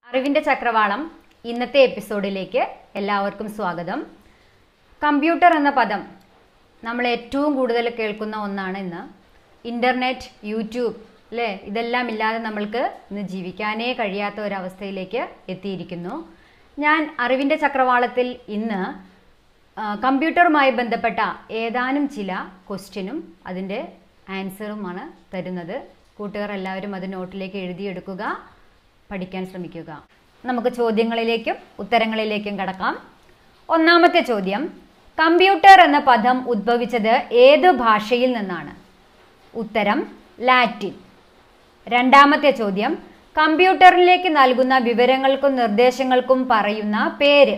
അറിവിൻ്റെ ചക്രവാളം ഇന്നത്തെ എപ്പിസോഡിലേക്ക് എല്ലാവർക്കും സ്വാഗതം കമ്പ്യൂട്ടർ എന്ന പദം നമ്മൾ ഏറ്റവും കൂടുതൽ കേൾക്കുന്ന ഒന്നാണ് ഇന്ന് ഇൻ്റർനെറ്റ് യൂട്യൂബ് അല്ലേ ഇതെല്ലാം ഇല്ലാതെ നമ്മൾക്ക് ഇന്ന് ജീവിക്കാനേ കഴിയാത്ത ഒരവസ്ഥയിലേക്ക് എത്തിയിരിക്കുന്നു ഞാൻ അറിവിൻ്റെ ചക്രവാളത്തിൽ ഇന്ന് ആ, കമ്പ്യൂട്ടറുമായി ബന്ധപ്പെട്ട ഏതാനും ചില ക്വസ്റ്റ്യനും അതിൻ്റെ ആൻസറുമാണ് തരുന്നത് കൂട്ടുകാർ എല്ലാവരും അത് നോട്ടിലേക്ക് എഴുതിയെടുക്കുക പഠിക്കാൻ ശ്രമിക്കുക നമുക്ക് ചോദ്യങ്ങളിലേക്കും ഉത്തരങ്ങളിലേക്കും കടക്കാം ഒന്നാമത്തെ ചോദ്യം കമ്പ്യൂട്ടർ എന്ന പദം ഉദ്ഭവിച്ചത് ഏത് ഭാഷയിൽ നിന്നാണ് ഉത്തരം ലാറ്റിൻ രണ്ടാമത്തെ ചോദ്യം കമ്പ്യൂട്ടറിലേക്ക് നൽകുന്ന വിവരങ്ങൾക്കും നിർദ്ദേശങ്ങൾക്കും പറയുന്ന പേര്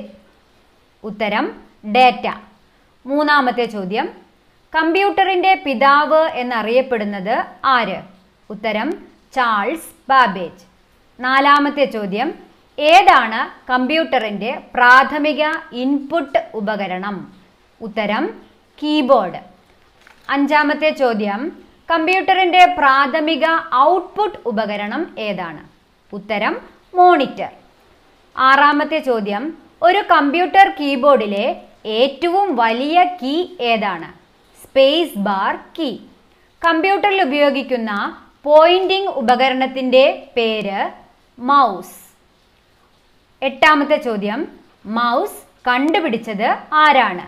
ഉത്തരം ഡേറ്റ മൂന്നാമത്തെ ചോദ്യം കമ്പ്യൂട്ടറിന്റെ പിതാവ് എന്നറിയപ്പെടുന്നത് ആര് ഉത്തരം ചാൾസ് ബാബേജ് നാലാമത്തെ ചോദ്യം ഏതാണ് കമ്പ്യൂട്ടറിന്റെ പ്രാഥമിക ഇൻപുട്ട് ഉപകരണം ഉത്തരം കീബോർഡ് അഞ്ചാമത്തെ ചോദ്യം കമ്പ്യൂട്ടറിന്റെ പ്രാഥമിക ഔട്ട്പുട്ട് ഉപകരണം ഏതാണ് ഉത്തരം മോണിറ്റർ ആറാമത്തെ ചോദ്യം ഒരു കമ്പ്യൂട്ടർ കീബോർഡിലെ ഏറ്റവും വലിയ കീ ഏതാണ് സ്പേസ് ബാർ കീ കമ്പ്യൂട്ടറിൽ ഉപയോഗിക്കുന്ന പോയിന്റിംഗ് ഉപകരണത്തിന്റെ പേര് മൗസ് എട്ടാമത്തെ ചോദ്യം മൗസ് കണ്ടുപിടിച്ചത് ആരാണ്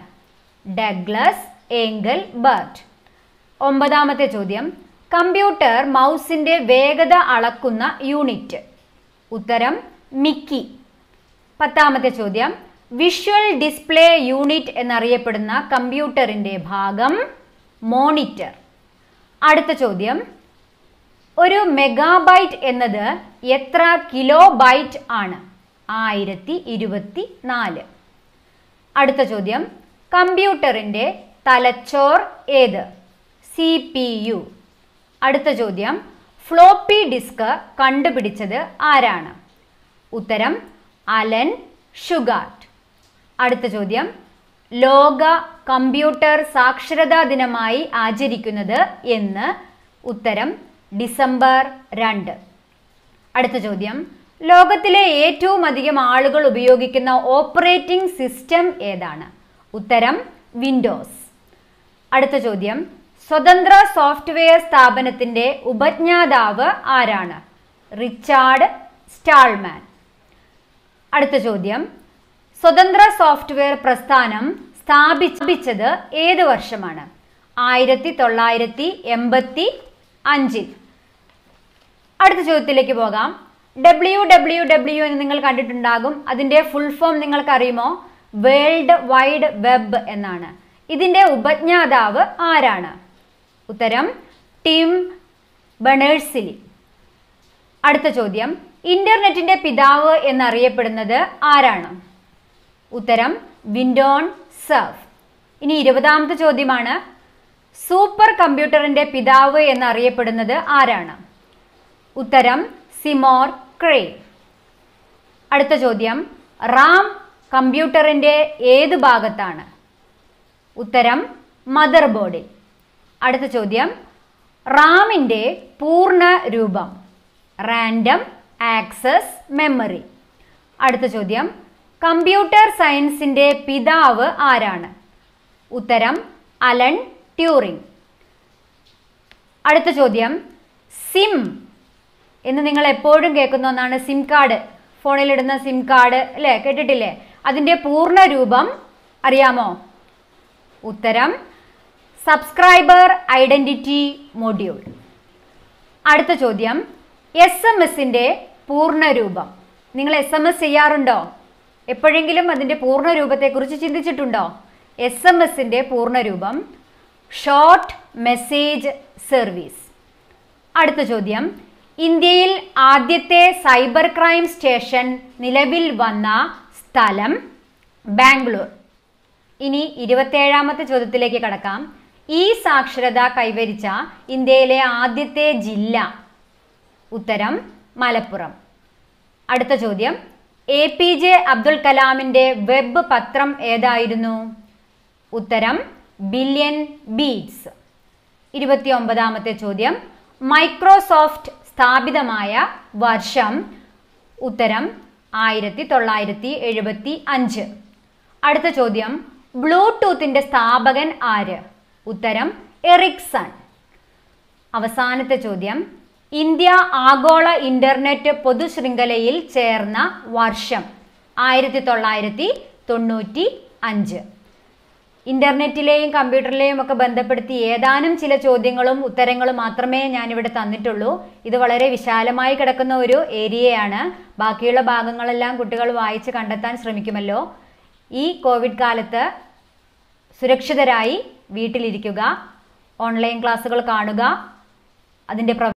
ഡഗ്ലസ് ഏങ്കൽ ബർട്ട് ഒമ്പതാമത്തെ ചോദ്യം കമ്പ്യൂട്ടർ മൗസിന്റെ വേഗത അളക്കുന്ന യൂണിറ്റ് ഉത്തരം മിക്കി പത്താമത്തെ ചോദ്യം വിഷ്വൽ ഡിസ്പ്ലേ യൂണിറ്റ് എന്നറിയപ്പെടുന്ന കമ്പ്യൂട്ടറിന്റെ ഭാഗം മോണിറ്റർ അടുത്ത ചോദ്യം ഒരു മെഗാബൈറ്റ് എന്നത് എത്ര കിലോ ബൈറ്റ് ആണ് ആയിരത്തി ഇരുപത്തി നാല് അടുത്ത ചോദ്യം കമ്പ്യൂട്ടറിന്റെ തലച്ചോർ ഏത് സി പി യു അടുത്ത ചോദ്യം ഫ്ലോപ്പി ഡിസ്ക് കണ്ടുപിടിച്ചത് ആരാണ് ഉത്തരം അലൻ ഷുഗാർട്ട് അടുത്ത ചോദ്യം ലോക കമ്പ്യൂട്ടർ സാക്ഷരതാ ദിനമായി ആചരിക്കുന്നത് എന്ന് ഉത്തരം ഡിസംബർ രണ്ട് അടുത്ത ചോദ്യം ലോകത്തിലെ ഏറ്റവും അധികം ആളുകൾ ഉപയോഗിക്കുന്ന ഓപ്പറേറ്റിംഗ് സിസ്റ്റം ഏതാണ് ഉത്തരം വിൻഡോസ് അടുത്ത ചോദ്യം സ്വതന്ത്ര സോഫ്റ്റ്വെയർ സ്ഥാപനത്തിന്റെ ഉപജ്ഞാതാവ് ആരാണ് റിച്ചാർഡ് സ്റ്റാൾമാൻ അടുത്ത ചോദ്യം സ്വതന്ത്ര സോഫ്റ്റ്വെയർ പ്രസ്ഥാനം സ്ഥാപിച്ചത് ഏത് വർഷമാണ് ആയിരത്തി തൊള്ളായിരത്തി എൺപത്തി അഞ്ചിൽ അടുത്ത ചോദ്യത്തിലേക്ക് പോകാം ഡബ്ല്യു ഡബ്ല്യു ഡബ്ല്യു എന്ന് നിങ്ങൾ കണ്ടിട്ടുണ്ടാകും അതിന്റെ ഫുൾ ഫോം നിങ്ങൾക്കറിയുമോ വേൾഡ് വൈഡ് വെബ് എന്നാണ് ഇതിന്റെ ഉപജ്ഞാതാവ് ആരാണ് ഉത്തരം ടിം ബണേഴ്സിലി അടുത്ത ചോദ്യം ഇന്റർനെറ്റിന്റെ പിതാവ് എന്നറിയപ്പെടുന്നത് ആരാണ് ഉത്തരം വിൻഡോൺ സർഫ് ഇനി ഇരുപതാമത്തെ ചോദ്യമാണ് സൂപ്പർ കമ്പ്യൂട്ടറിന്റെ പിതാവ് എന്നറിയപ്പെടുന്നത് ആരാണ് ഉത്തരം സിമോർ ക്രേ അടുത്ത ചോദ്യം റാം കമ്പ്യൂട്ടറിന്റെ ഏത് ഭാഗത്താണ് ഉത്തരം മദർ ബോർഡിൽ അടുത്ത ചോദ്യം റാമിന്റെ പൂർണ്ണ രൂപം റാൻഡം ആക്സസ് മെമ്മറി അടുത്ത ചോദ്യം കമ്പ്യൂട്ടർ സയൻസിന്റെ പിതാവ് ആരാണ് ഉത്തരം അലൻ ട്യൂറിംഗ് അടുത്ത ചോദ്യം സിം എന്ന് നിങ്ങൾ എപ്പോഴും കേൾക്കുന്ന ഒന്നാണ് സിം കാർഡ് ഫോണിലിടുന്ന സിം കാർഡ് അല്ലേ കേട്ടിട്ടില്ലേ അതിന്റെ പൂർണ്ണ രൂപം അറിയാമോ ഉത്തരം സബ്സ്ക്രൈബർ ഐഡന്റിറ്റി മൊഡ്യൂൾ അടുത്ത ചോദ്യം എസ് എം എസിന്റെ പൂർണ്ണ രൂപം നിങ്ങൾ എസ് എം എസ് ചെയ്യാറുണ്ടോ എപ്പോഴെങ്കിലും അതിന്റെ പൂർണ്ണ രൂപത്തെക്കുറിച്ച് ചിന്തിച്ചിട്ടുണ്ടോ എസ് എം എസിന്റെ പൂർണ്ണ രൂപം ഷോർട്ട് മെസ്സേജ് സർവീസ് അടുത്ത ചോദ്യം ഇന്ത്യയിൽ ആദ്യത്തെ സൈബർ ക്രൈം സ്റ്റേഷൻ നിലവിൽ വന്ന സ്ഥലം ബാംഗ്ലൂർ ഇനി ഇരുപത്തേഴാമത്തെ ചോദ്യത്തിലേക്ക് കടക്കാം ഈ സാക്ഷരത കൈവരിച്ച ഇന്ത്യയിലെ ആദ്യത്തെ ജില്ല ഉത്തരം മലപ്പുറം അടുത്ത ചോദ്യം എ പി ജെ അബ്ദുൽ കലാമിന്റെ വെബ് പത്രം ഏതായിരുന്നു ഉത്തരം ബില്യൺ ബീഡ്സ് ഇരുപത്തി ഒമ്പതാമത്തെ ചോദ്യം മൈക്രോസോഫ്റ്റ് സ്ഥാപിതമായ വർഷം ഉത്തരം ആയിരത്തി തൊള്ളായിരത്തി എഴുപത്തി അഞ്ച് അടുത്ത ചോദ്യം ബ്ലൂടൂത്തിന്റെ സ്ഥാപകൻ ആര് ഉത്തരം എറിക്സൺ അവസാനത്തെ ചോദ്യം ഇന്ത്യ ആഗോള ഇന്റർനെറ്റ് പൊതുശൃംഖലയിൽ ചേർന്ന വർഷം ആയിരത്തി തൊള്ളായിരത്തി തൊണ്ണൂറ്റി അഞ്ച് ഇന്റർനെറ്റിലെയും കമ്പ്യൂട്ടറിലെയും ഒക്കെ ബന്ധപ്പെടുത്തി ഏതാനും ചില ചോദ്യങ്ങളും ഉത്തരങ്ങളും മാത്രമേ ഞാനിവിടെ തന്നിട്ടുള്ളൂ ഇത് വളരെ വിശാലമായി കിടക്കുന്ന ഒരു ഏരിയയാണ് ബാക്കിയുള്ള ഭാഗങ്ങളെല്ലാം കുട്ടികൾ വായിച്ച് കണ്ടെത്താൻ ശ്രമിക്കുമല്ലോ ഈ കോവിഡ് കാലത്ത് സുരക്ഷിതരായി വീട്ടിലിരിക്കുക ഓൺലൈൻ ക്ലാസ്സുകൾ കാണുക അതിൻ്റെ